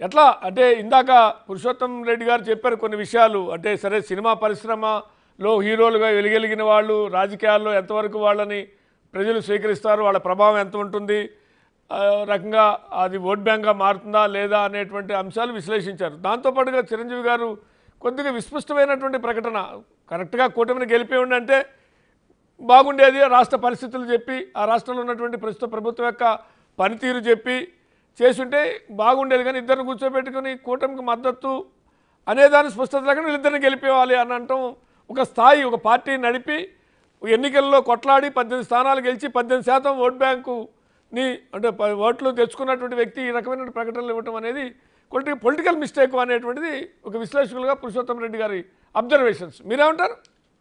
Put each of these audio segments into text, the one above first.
ఎట్లా అంటే ఇందాక పురుషోత్తం రెడ్డి గారు చెప్పారు కొన్ని విషయాలు అంటే సరే సినిమా పరిశ్రమలో హీరోలుగా వెలిగెలిగిన వాళ్ళు రాజకీయాల్లో ఎంతవరకు వాళ్ళని ప్రజలు స్వీకరిస్తారు వాళ్ళ ప్రభావం ఎంత ఉంటుంది ఆ రకంగా అది ఓట్ బ్యాంక్గా మారుతుందా లేదా అనేటువంటి అంశాలు విశ్లేషించారు దాంతోపాటుగా చిరంజీవి గారు కొద్దిగా విస్పష్టమైనటువంటి ప్రకటన కరెక్ట్గా కూటమిని గెలిపి ఉండంటే బాగుండేది ఆ రాష్ట్ర పరిస్థితులు చెప్పి ఆ రాష్ట్రంలో ఉన్నటువంటి ప్రస్తుత ప్రభుత్వం యొక్క పనితీరు చెప్పి చేసుంటే బాగుండేది కానీ ఇద్దరిని కూర్చోబెట్టుకుని కూటమికి మద్దతు అనేదాని స్పష్టత లేకుండా వీళ్ళిద్దరిని గెలిపేవాలి అని అంటాం ఒక స్థాయి ఒక పార్టీ నడిపి ఎన్నికల్లో కొట్లాడి పద్దెనిమిది స్థానాలు గెలిచి పద్దెనిమిది శాతం ఓట్ బ్యాంకుని అంటే ప- ఓట్లు తెచ్చుకున్నటువంటి వ్యక్తి ఈ రకమైన ప్రకటనలు ఇవ్వటం అనేది పొలిటి పొలిటికల్ మిస్టేక్ అనేటువంటిది ఒక విశ్లేషకులుగా పురుషోత్తం రెడ్డి గారి అబ్జర్వేషన్స్ మీరేమంటారు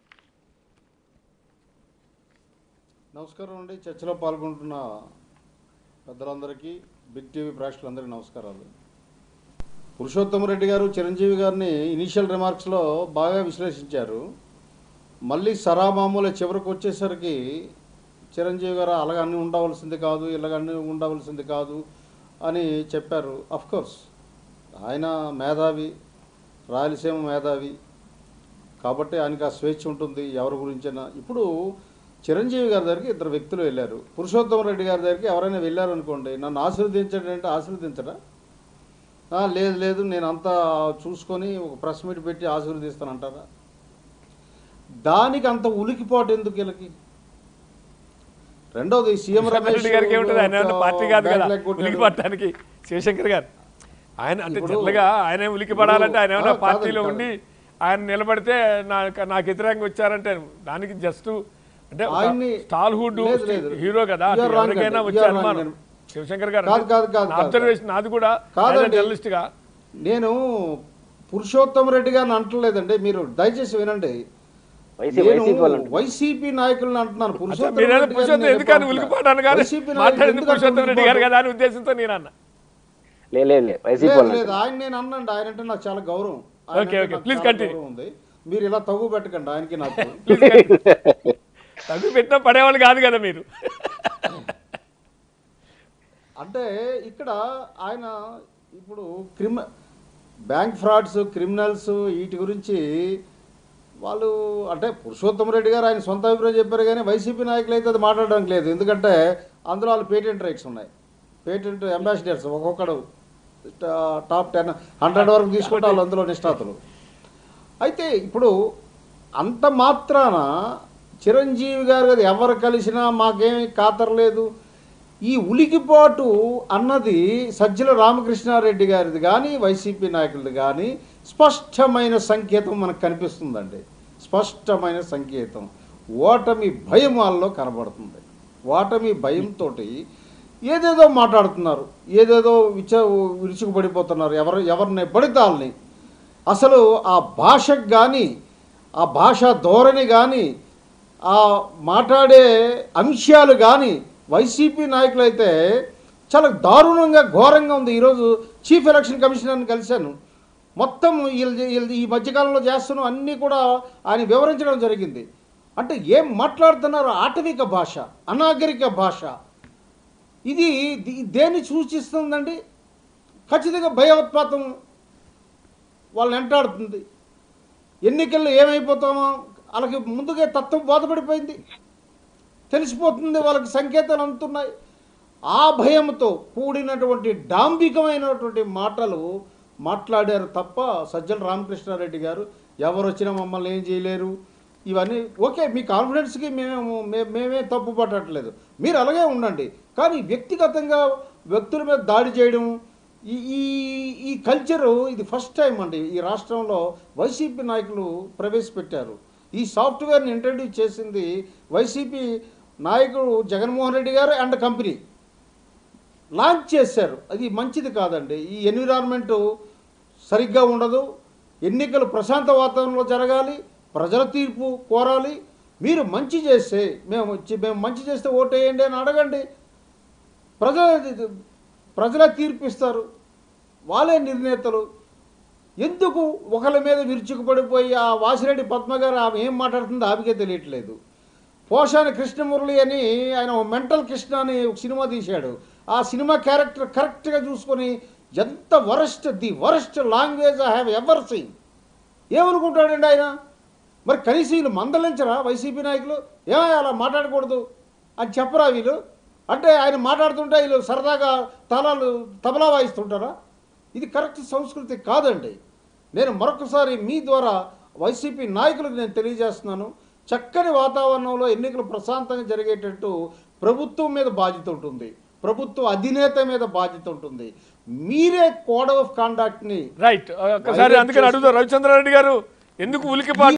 నమస్కారం అండి చర్చలో పాల్గొంటున్న పెద్దలందరికీ బిగ్ టీవీ ప్రేక్షకులందరికీ నమస్కారాలు పురుషోత్తమ రెడ్డి గారు చిరంజీవి గారిని ఇనీషియల్ రిమార్క్స్లో బాగా విశ్లేషించారు మళ్ళీ సరామామూల చివరికి వచ్చేసరికి చిరంజీవి గారు అలాగ అన్నీ ఉండవలసింది కాదు ఇలాగ అన్నీ ఉండవలసింది కాదు అని చెప్పారు కోర్స్ ఆయన మేధావి రాయలసీమ మేధావి కాబట్టి ఆయనకు ఆ స్వేచ్ఛ ఉంటుంది ఎవరి గురించైనా ఇప్పుడు చిరంజీవి గారి దగ్గరికి ఇద్దరు వ్యక్తులు వెళ్ళారు పురుషోత్తమ రెడ్డి గారి దగ్గరికి ఎవరైనా వెళ్ళారు అనుకోండి నన్ను ఆశీర్వదించండి అంటే ఆశీర్వదించడా "ఆ, లేదు లేదు నేను అంతా చూసుకొని ఒక ప్రెస్ మీట్ పెట్టి ఆశీర్వదిస్తానంటారా దానికి అంత ఉలికిపాటు ఎందుకు వీళ్ళకి రెండోది సీఎం పురుషోత్తం రమేష్ రెడ్డి గారికి ఏముంటుంది ఆయన ఏమన్నా పార్టీ కాదు కదా బ్యాక్ లెగ్ కొట్టాడు. ఉలికి పడటానికి శివశంకర్ గారు ఆయన అంటే ఇప్పుడు- జనరల్గా ఆయన ఉలికి పడాలంటే ఆయన ఏమైనా కాదు, పార్టీలో కాదు. ఉండి ఆయన నిలబడితే నాకు నాకు వ్యతిరేకంగా వచ్చారంటే దానికి జస్ట్ అంటే ఆయన్ని- స్టాల్ హుడ్ లేదు, లేదు. హీరో కదా You are wrong ఎవరికైనా అండి. వచ్చే You are wrong. అనుమానం నేను- శివశంకర్ గారు కాదు, కాదు, కాదు, కాదు. అబ్జర్వేషన్ నాది కూడా కాదండి. జర్నలిస్ట్ గా నేను పురుషోత్తమ రెడ్డి గారిని అంటలేదండి మీరు దయచేసి వినండి వైసీ- నేను వైసీపీ వాళ్ళు అంటున్నారు. వైసీపీ నాయకులను అంటున్నాను పురుషోత్తమ మీరేదో రెడ్డి గారిని పురుషోత్తం నేను ఎందుకని ఎప్పుడు ఉలికిపాటాను కానీ వైసీపీ నాయకులు మాట్లాడింది ఎందుకు పురుషోత్తం రెడ్డి గారు ఉలికిపాటు? కదా అని ఉద్దేశంతో నేను అన్న లేదు లేదు లేదు వైసీపీ లేదు వాళ్ళు లేదు అంటున్నారు. ఆయన నేను అన్నండి ఆయన అంటే నాకు చాలా గౌరవం ఆయన ఓకే, అంటే ఓకే. నాకు Please చాలా continue. గౌరవం ఉంది మీరు ఇలా తగ్గు పెట్టకండి ఆయనకి నాకు తగ్గు పెట్టినా పడేవాళ్ళు కాదు కదా మీరు అంటే ఇక్కడ ఆయన ఇప్పుడు క్రిమి బ్యాంక్ ఫ్రాడ్స్ క్రిమినల్స్ వీటి గురించి వాళ్ళు అంటే పురుషోత్తమ రెడ్డి గారు ఆయన సొంత అభిప్రాయం చెప్పారు కానీ వైసీపీ నాయకులు అయితే అది మాట్లాడడానికి లేదు ఎందుకంటే అందులో వాళ్ళు పేటెంట్ రైట్స్ ఉన్నాయి పేటెంట్ అంబాసిడర్స్ ఒక్కొక్కడు టా- టాప్ టెన్ హండ్రెడ్ వరకు తీసుకుంటే వాళ్ళు అందులో నిష్ణాతులు అయితే ఇప్పుడు అంత మాత్రాన చిరంజీవి గారు కదా ఎవరు కలిసినా మాకేమీ కాతరలేదు ఈ ఉలికిపాటు అన్నది సజ్జల రామకృష్ణారెడ్డి గారిది కానీ వైసీపీ నాయకులది కానీ స్పష్టమైన సంకేతం మనకు కనిపిస్తుందండి స్పష్టమైన సంకేతం ఓటమి భయం వాళ్ళలో కనబడుతుంది ఓటమి భయంతో ఏదేదో మాట్లాడుతున్నారు ఏదేదో విచ విరుచుకుపడిపోతున్నారు ఎవరు ఎవరిని పడితే వాళ్ళని అసలు ఆ భాషకు కానీ ఆ భాషా ధోరణి కానీ ఆ మాట్లాడే అంశాలు కానీ వైసీపీ నాయకులు అయితే చాలా దారుణంగా ఘోరంగా ఉంది ఈరోజు చీఫ్ ఎలక్షన్ కమిషనర్ని కలిశాను మొత్తం వీళ్ళు వీళ్ళు ఈ మధ్యకాలంలో చేస్తున్న అన్నీ కూడా ఆయన వివరించడం జరిగింది అంటే ఏం మాట్లాడుతున్నారు ఆటవిక భాష అనాగరిక భాష ఇది ది- దేన్ని సూచిస్తుందండి ఖచ్చితంగా భయోత్పాతం వాళ్ళని వెంటాడుతుంది ఎన్నికల్లో ఏమైపోతామో వాళ్ళకి ముందుగా తత్వం బోధపడిపోయింది తెలిసిపోతుంది వాళ్ళకి సంకేతాలు అందుతున్నాయి ఆ భయంతో కూడినటువంటి డాంబికమైనటువంటి మాటలు మాట్లాడారు తప్ప సజ్జల రామకృష్ణారెడ్డి గారు ఎవరు వచ్చినా మమ్మల్ని ఏం చేయలేరు ఇవన్నీ ఓకే మీ కాన్ఫిడెన్స్కి మేము మే- మేమే తప్పు పట్టట్లేదు మీరు అలాగే ఉండండి కానీ వ్యక్తిగతంగా వ్యక్తుల మీద దాడి చేయడం ఈ ఈ ఈ కల్చరు ఇది ఫస్ట్ టైం అండి ఈ రాష్ట్రంలో వైసీపీ నాయకులు ప్రవేశపెట్టారు ఈ సాఫ్ట్వేర్ని ఇంట్రడ్యూస్ చేసింది వైసీపీ నాయకుడు జగన్మోహన్ రెడ్డి గారు అండ్ కంపెనీ లాంచ్ చేశారు అది మంచిది కాదండి ఈ ఎన్విరాన్మెంటు సరిగ్గా ఉండదు ఎన్నికలు ప్రశాంత వాతావరణంలో జరగాలి ప్రజల తీర్పు కోరాలి మీరు మంచి చేస్తే మేము చి- మేము మంచి చేస్తే ఓటేయండి అని అడగండి ప్రజల ప్రజల తీర్పు ఇస్తారు వాళ్ళే నిర్ణేతలు ఎందుకు ఒకళ్ళ మీద విరుచుకుపడిపోయి ఆ వాసిరెడ్డి పద్మ గారు ఆమె ఏం మాట్లాడుతుందో ఆమెకే తెలియట్లేదు పోషాని కృష్ణమురళి అని ఆయన ఓ మెంటల్ కృష్ణ అని ఒక సినిమా తీశాడు ఆ సినిమా క్యారెక్టర్ కరెక్ట్గా చూసుకొని ఎంత worst the worst language I have ever seen ఏమనుకుంటాడండి ఆయన మరి కనీసం వీళ్ళు మందలించరా వైసీపీ నాయకులు ఏమయ్య అలా మాట్లాడకూడదు అని చెప్పరా వీళ్ళు అంటే ఆయన మాట్లాడుతుంటే వీళ్ళు సరదాగా తలాలు తబలా వాయిస్తుంటారా ఇది కరెక్ట్ సంస్కృతి కాదండి నేను మరొకసారి మీ ద్వారా వైసీపీ నాయకులకు నేను తెలియజేస్తున్నాను చక్కని వాతావరణంలో ఎన్నికలు ప్రశాంతంగా జరిగేటట్టు ప్రభుత్వం మీద బాధ్యత ఉంటుంది ప్రభుత్వ అధినేత మీద బాధ్యత ఉంటుంది మీరే కోడ్ ఆఫ్ కాండాక్ట్ని రైట్ ఒకసారి అందుకని అడుగుతారు రవిచంద్రారెడ్డి గారు ఎందుకు ఉలికి